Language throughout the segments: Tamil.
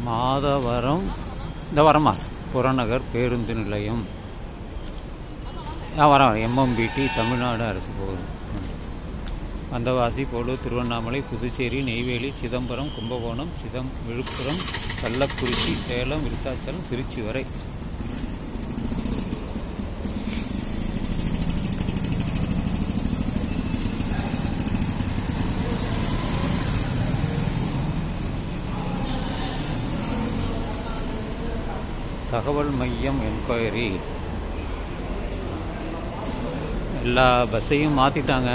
மாதவரம் இந்த வரமா புறநகர் பேருந்து நிலையம் ஆ வரேன் எம்எம்பிடி தமிழ்நாடு அரசு போகுது ம். வந்தவாசி போலூர் திருவண்ணாமலை புதுச்சேரி நெய்வேலி சிதம்பரம் கும்பகோணம் சிதம் விழுப்புரம் கள்ளக்குறிச்சி சேலம் விருத்தாச்சலம் திருச்சி வரை தகவல் மையம் என்கொயரி எல்லா பஸ்ஸையும் மாற்றிட்டாங்க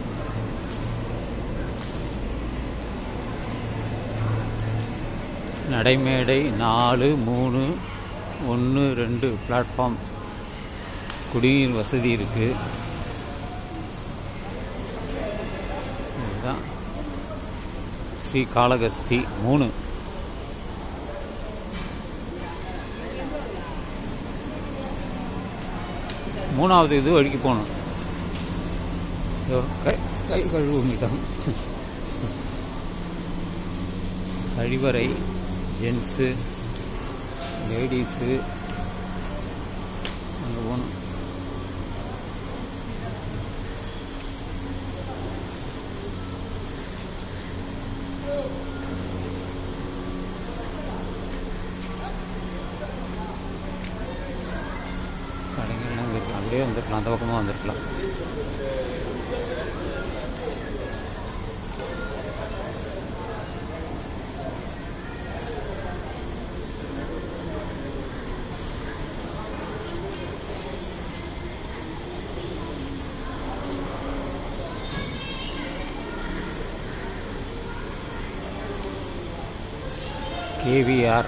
நடைமேடை நாலு மூணு ஒன்று ரெண்டு பிளாட்ஃபார்ம் குடிநீர் வசதி இருக்குது இதுதான் ஸ்ரீ காளகஸ்தி மூணு மூணாவது இது வழிக்கு போகணும் இதோ கை கை கழுவும் இடம் கழிவறை ஜென்ஸு லேடிஸு அங்கே போகணும் கடைகள்லாம் இங்கே இருக்கு அப்படியே வந்துருக்கலாம் அந்த பக்கமாக வந்துருக்கலாம் கேவிஆர்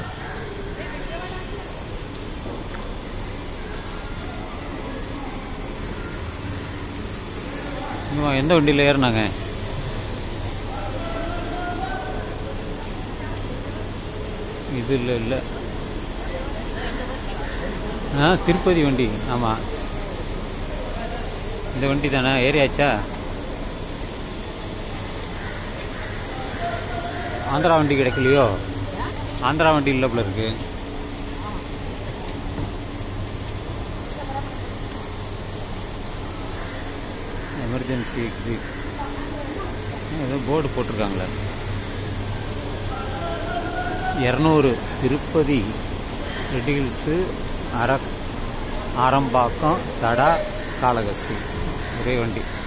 இன்னும் எந்த வண்டியில் ஏறினாங்க இது இல்லை இல்லை ஆ திருப்பதி வண்டி ஆமாம் இந்த வண்டி தானே ஏறியாச்சா ஆந்திரா வண்டி கிடைக்கலையோ ஆந்திரா வண்டி இல்லை போல இருக்கு எமர்ஜென்சி எக்ஸிட் ஏதோ போர்டு போட்டிருக்காங்களே இரநூறு திருப்பதி ரெட் ஹில்ஸு அர ஆரம்பாக்கம் தடா காளகஸ்தி ஒரே வண்டி